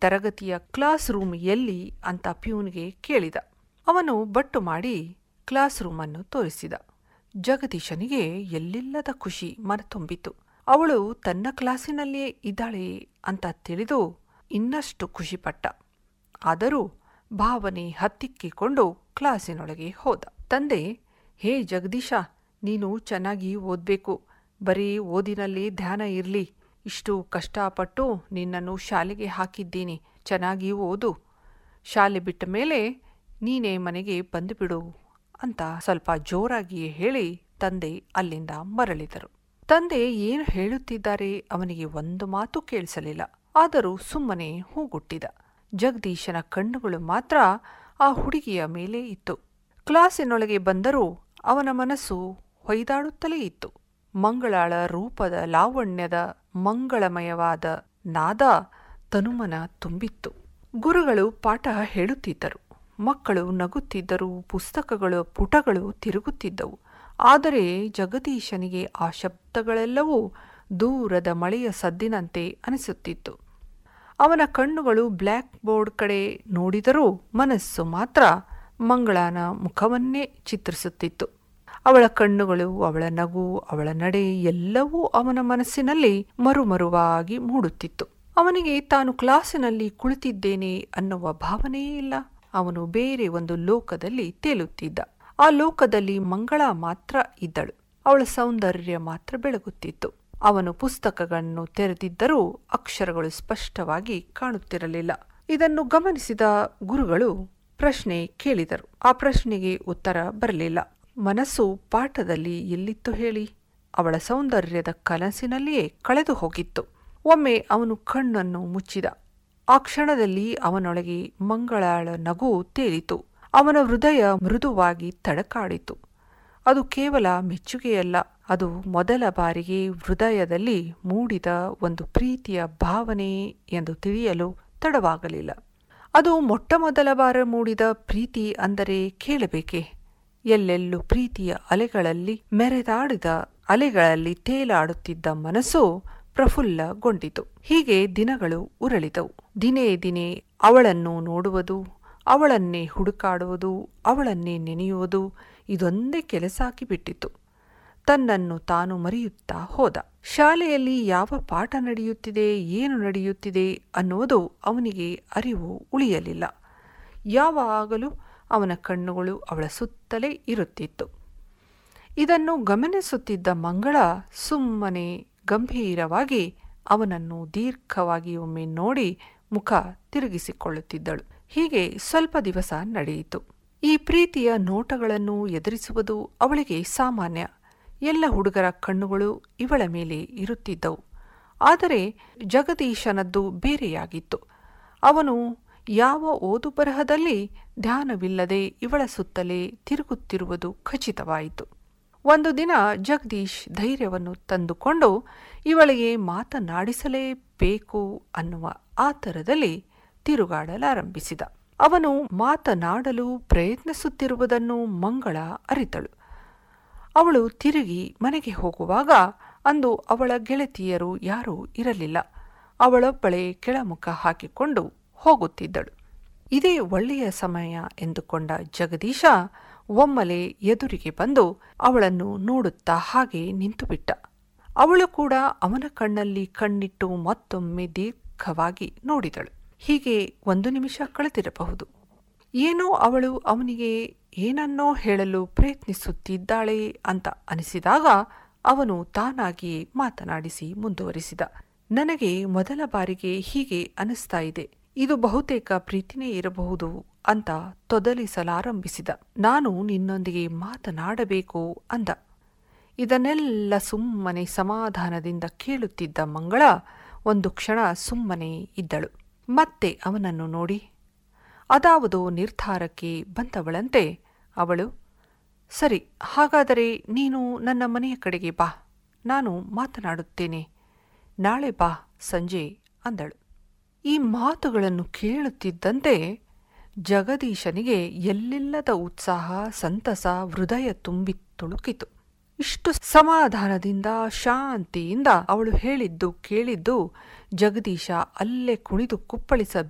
ತರಗತಿಯ class room ಎಲ್ಲಿ ಅಂತ ಪ್ಯೂನ್ಗೆ ಕೇಳಿದ ಅವನು ಬಟ್ಟು ಮಾಡಿ ಕ್ಲಾಸ್ ರೂಮನ್ನು ತೋರಿಸಿದ ಜಗದೀಶನಿಗೆ ಎಲ್ಲಿಲ್ಲದ ಖುಷಿ ಮನತುಂಬಿತು ಅವಳು ತನ್ನ ಕ್ಲಾಸಿನಲ್ಲಿಯೇ ಇದ್ದಾಳೆ ಅಂತ ತಿಳಿದು ಇನ್ನಷ್ಟು ಖುಷಿಪಟ್ಟ ಆದರೂ ಭಾವನೆ ಹತ್ತಿಕ್ಕಿಕೊಂಡು ಕ್ಲಾಸಿನೊಳಗೆ ಹೋದ ತಂದೆ ಹೇ ಜಗದೀಶ ನೀನು ಚೆನ್ನಾಗಿ ಓದ್ಬೇಕು ಬರೀ ಓದಿನಲ್ಲಿ ಧ್ಯಾನ ಇರಲಿ ಇಷ್ಟು ಕಷ್ಟಪಟ್ಟು ನಿನ್ನನ್ನು ಶಾಲೆಗೆ ಹಾಕಿದ್ದೀನಿ ಚೆನ್ನಾಗಿ ಓದು ಶಾಲೆ ಬಿಟ್ಟ ಮೇಲೆ ನೀನೇ ಮನೆಗೆ ಬಂದುಬಿಡು ಅಂತ ಸ್ವಲ್ಪ ಜೋರಾಗಿಯೇ ಹೇಳಿ ತಂದೆ ಅಲ್ಲಿಂದ ಮರಳಿದರು ತಂದೆ ಏನು ಹೇಳುತ್ತಿದ್ದಾರೆ ಅವನಿಗೆ ಒಂದು ಮಾತು ಕೇಳಿಸಲಿಲ್ಲ ಆದರೂ ಸುಮ್ಮನೆ ಹೂಗುಟ್ಟಿದ ಜಗದೀಶನ ಕಣ್ಣುಗಳು ಮಾತ್ರ ಆ ಹುಡುಗಿಯ ಮೇಲೆ ಇತ್ತು ಕ್ಲಾಸಿನೊಳಗೆ ಬಂದರೂ ಅವನ ಮನಸ್ಸು ಹೊಯ್ದಾಡುತ್ತಲೇ ಇತ್ತು ಮಂಗಳಾಳ ರೂಪದ ಲಾವಣ್ಯದ ಮಂಗಳಮಯವಾದ ನಾದ ತನುಮನ ತುಂಬಿತ್ತು ಗುರುಗಳು ಪಾಠ ಹೇಳುತ್ತಿದ್ದರು ಮಕ್ಕಳು ನಗುತ್ತಿದ್ದರು ಪುಸ್ತಕಗಳ ಪುಟಗಳು ತಿರುಗುತ್ತಿದ್ದವು ಆದರೆ ಜಗದೀಶನಿಗೆ ಆ ಶಬ್ದಗಳೆಲ್ಲವೂ ದೂರದ ಮಳೆಯ ಸದ್ದಿನಂತೆ ಅನಿಸುತ್ತಿತ್ತು ಅವನ ಕಣ್ಣುಗಳು ಬ್ಲ್ಯಾಕ್ ಬೋರ್ಡ್ ಕಡೆ ನೋಡಿದರೂ ಮನಸ್ಸು ಮಾತ್ರ ಮಂಗಳನ ಮುಖವನ್ನೇ ಚಿತ್ರಿಸುತ್ತಿತ್ತು ಅವಳ ಕಣ್ಣುಗಳು ಅವಳ ನಗು ಅವಳ ನಡೆ ಎಲ್ಲವೂ ಅವನ ಮನಸ್ಸಿನಲ್ಲಿ ಮರುಮರುವಾಗಿ ಮೂಡುತ್ತಿತ್ತು ಅವನಿಗೆ ತಾನು ಕ್ಲಾಸಿನಲ್ಲಿ ಕುಳಿತಿದ್ದೇನೆ ಅನ್ನುವ ಭಾವನೆಯೇ ಇಲ್ಲ ಅವನು ಬೇರೆ ಒಂದು ಲೋಕದಲ್ಲಿ ತೇಲುತ್ತಿದ್ದ ಆ ಲೋಕದಲ್ಲಿ ಮಂಗಳ ಮಾತ್ರ ಇದ್ದಳು ಅವಳ ಸೌಂದರ್ಯ ಮಾತ್ರ ಬೆಳಗುತ್ತಿತ್ತು ಅವನು ಪುಸ್ತಕಗಳನ್ನು ತೆರೆದಿದ್ದರೂ ಅಕ್ಷರಗಳು ಸ್ಪಷ್ಟವಾಗಿ ಕಾಣುತ್ತಿರಲಿಲ್ಲ ಇದನ್ನು ಗಮನಿಸಿದ ಗುರುಗಳು ಪ್ರಶ್ನೆ ಕೇಳಿದರು ಆ ಪ್ರಶ್ನೆಗೆ ಉತ್ತರ ಬರಲಿಲ್ಲ ಮನಸ್ಸು ಪಾಠದಲ್ಲಿ ಎಲ್ಲಿತ್ತು ಹೇಳಿ ಅವಳ ಸೌಂದರ್ಯದ ಕನಸಿನಲ್ಲಿಯೇ ಕಳೆದು ಹೋಗಿತ್ತು ಒಮ್ಮೆ ಅವನು ಕಣ್ಣನ್ನು ಮುಚ್ಚಿದ ಆ ಕ್ಷಣದಲ್ಲಿ ಅವನೊಳಗೆ ಮಂಗಳಾಳ ನಗು ತೇಲಿತು ಅವನ ಹೃದಯ ಮೃದುವಾಗಿ ತಡಕಾಡಿತು ಅದು ಕೇವಲ ಮೆಚ್ಚುಗೆಯಲ್ಲ ಅದು ಮೊದಲ ಬಾರಿಗೆ ಹೃದಯದಲ್ಲಿ ಮೂಡಿದ ಒಂದು ಪ್ರೀತಿಯ ಭಾವನೆ ಎಂದು ತಿಳಿಯಲು ತಡವಾಗಲಿಲ್ಲ ಅದು ಮೊಟ್ಟಮೊದಲ ಬಾರ ಮೂಡಿದ ಪ್ರೀತಿ ಅಂದರೆ ಕೇಳಬೇಕೆ ಎಲ್ಲೆಲ್ಲೂ ಪ್ರೀತಿಯ ಅಲೆಗಳಲ್ಲಿ ಮೆರೆದಾಡಿದ ಅಲೆಗಳಲ್ಲಿ ತೇಲಾಡುತ್ತಿದ್ದ ಮನಸ್ಸು ಪ್ರಫುಲ್ಲಗೊಂಡಿತು ಹೀಗೆ ದಿನಗಳು ಉರಳಿದವು ದಿನೇ ದಿನೇ ಅವಳನ್ನು ನೋಡುವುದು ಅವಳನ್ನೇ ಹುಡುಕಾಡುವುದು ಅವಳನ್ನೇ ನೆನೆಯುವುದು ಇದೊಂದೇ ಕೆಲಸ ಆಗಿಬಿಟ್ಟಿತು ತನ್ನನ್ನು ತಾನು ಮರೆಯುತ್ತಾ ಹೋದ ಶಾಲೆಯಲ್ಲಿ ಯಾವ ಪಾಠ ನಡೆಯುತ್ತಿದೆ ಏನು ನಡೆಯುತ್ತಿದೆ ಅನ್ನುವುದು ಅವನಿಗೆ ಅರಿವು ಉಳಿಯಲಿಲ್ಲ ಯಾವಾಗಲೂ ಅವನ ಕಣ್ಣುಗಳು ಅವಳ ಸುತ್ತಲೇ ಇರುತ್ತಿತ್ತು ಇದನ್ನು ಗಮನಿಸುತ್ತಿದ್ದ ಮಂಗಳ ಸುಮ್ಮನೆ ಗಂಭೀರವಾಗಿ ಅವನನ್ನು ದೀರ್ಘವಾಗಿ ಒಮ್ಮೆ ನೋಡಿ ಮುಖ ತಿರುಗಿಸಿಕೊಳ್ಳುತ್ತಿದ್ದಳು ಹೀಗೆ ಸ್ವಲ್ಪ ದಿವಸ ನಡೆಯಿತು ಈ ಪ್ರೀತಿಯ ನೋಟಗಳನ್ನು ಎದುರಿಸುವುದು ಅವಳಿಗೆ ಸಾಮಾನ್ಯ ಎಲ್ಲ ಹುಡುಗರ ಕಣ್ಣುಗಳು ಇವಳ ಮೇಲೆ ಇರುತ್ತಿದ್ದವು ಆದರೆ ಜಗದೀಶನದ್ದು ಬೇರೆಯಾಗಿತ್ತು ಅವನು ಯಾವ ಓದು ಬರಹದಲ್ಲಿ ಧ್ಯಾನವಿಲ್ಲದೆ ಇವಳ ಸುತ್ತಲೇ ತಿರುಗುತ್ತಿರುವುದು ಖಚಿತವಾಯಿತು ಒಂದು ದಿನ ಜಗದೀಶ್ ಧೈರ್ಯವನ್ನು ತಂದುಕೊಂಡು ಇವಳಿಗೆ ಮಾತನಾಡಿಸಲೇಬೇಕು ಅನ್ನುವ ಆತರದಲ್ಲಿ ತಿರುಗಾಡಲಾರಂಭಿಸಿದ ಅವನು ಮಾತನಾಡಲು ಪ್ರಯತ್ನಿಸುತ್ತಿರುವುದನ್ನು ಮಂಗಳ ಅರಿತಳು ಅವಳು ತಿರುಗಿ ಮನೆಗೆ ಹೋಗುವಾಗ ಅಂದು ಅವಳ ಗೆಳತಿಯರು ಯಾರೂ ಇರಲಿಲ್ಲ ಅವಳೊಬ್ಬಳೇ ಕೆಳಮುಖ ಹಾಕಿಕೊಂಡು ಹೋಗುತ್ತಿದ್ದಳು ಇದೇ ಒಳ್ಳೆಯ ಸಮಯ ಎಂದುಕೊಂಡ ಜಗದೀಶ ಒಮ್ಮಲೆ ಎದುರಿಗೆ ಬಂದು ಅವಳನ್ನು ನೋಡುತ್ತಾ ಹಾಗೆ ನಿಂತುಬಿಟ್ಟ ಅವಳು ಕೂಡ ಅವನ ಕಣ್ಣಲ್ಲಿ ಕಣ್ಣಿಟ್ಟು ಮತ್ತೊಮ್ಮೆ ದೀರ್ಘವಾಗಿ ನೋಡಿದಳು ಹೀಗೆ ಒಂದು ನಿಮಿಷ ಕಳೆದಿರಬಹುದು ಏನೋ ಅವಳು ಅವನಿಗೆ ಏನನ್ನೋ ಹೇಳಲು ಪ್ರಯತ್ನಿಸುತ್ತಿದ್ದಾಳೆ ಅಂತ ಅನಿಸಿದಾಗ ಅವನು ತಾನಾಗಿಯೇ ಮಾತನಾಡಿಸಿ ಮುಂದುವರಿಸಿದ ನನಗೆ ಮೊದಲ ಬಾರಿಗೆ ಹೀಗೆ ಅನಿಸ್ತಾ ಇದೆ ಇದು ಬಹುತೇಕ ಪ್ರೀತಿನೇ ಇರಬಹುದು ಅಂತ ತೊದಲಿಸಲಾರಂಭಿಸಿದ ನಾನು ನಿನ್ನೊಂದಿಗೆ ಮಾತನಾಡಬೇಕು ಅಂದ ಇದನ್ನೆಲ್ಲ ಸುಮ್ಮನೆ ಸಮಾಧಾನದಿಂದ ಕೇಳುತ್ತಿದ್ದ ಮಂಗಳ ಒಂದು ಕ್ಷಣ ಸುಮ್ಮನೆ ಇದ್ದಳು ಮತ್ತೆ ಅವನನ್ನು ನೋಡಿ ಅದಾವುದೋ ನಿರ್ಧಾರಕ್ಕೆ ಬಂದವಳಂತೆ ಅವಳು ಸರಿ ಹಾಗಾದರೆ ನೀನು ನನ್ನ ಮನೆಯ ಕಡೆಗೆ ಬಾ ನಾನು ಮಾತನಾಡುತ್ತೇನೆ ನಾಳೆ ಬಾ ಸಂಜೆ ಅಂದಳು ಈ ಮಾತುಗಳನ್ನು ಕೇಳುತ್ತಿದ್ದಂತೆ ಜಗದೀಶನಿಗೆ ಎಲ್ಲಿಲ್ಲದ ಉತ್ಸಾಹ ಸಂತಸ ಹೃದಯ ತುಂಬಿ ತುಳುಕಿತು ಇಷ್ಟು ಸಮಾಧಾನದಿಂದ ಶಾಂತಿಯಿಂದ ಅವಳು ಹೇಳಿದ್ದು ಕೇಳಿದ್ದು ಜಗದೀಶ ಅಲ್ಲೇ ಕುಣಿದು ಕುಪ್ಪಳಿಸ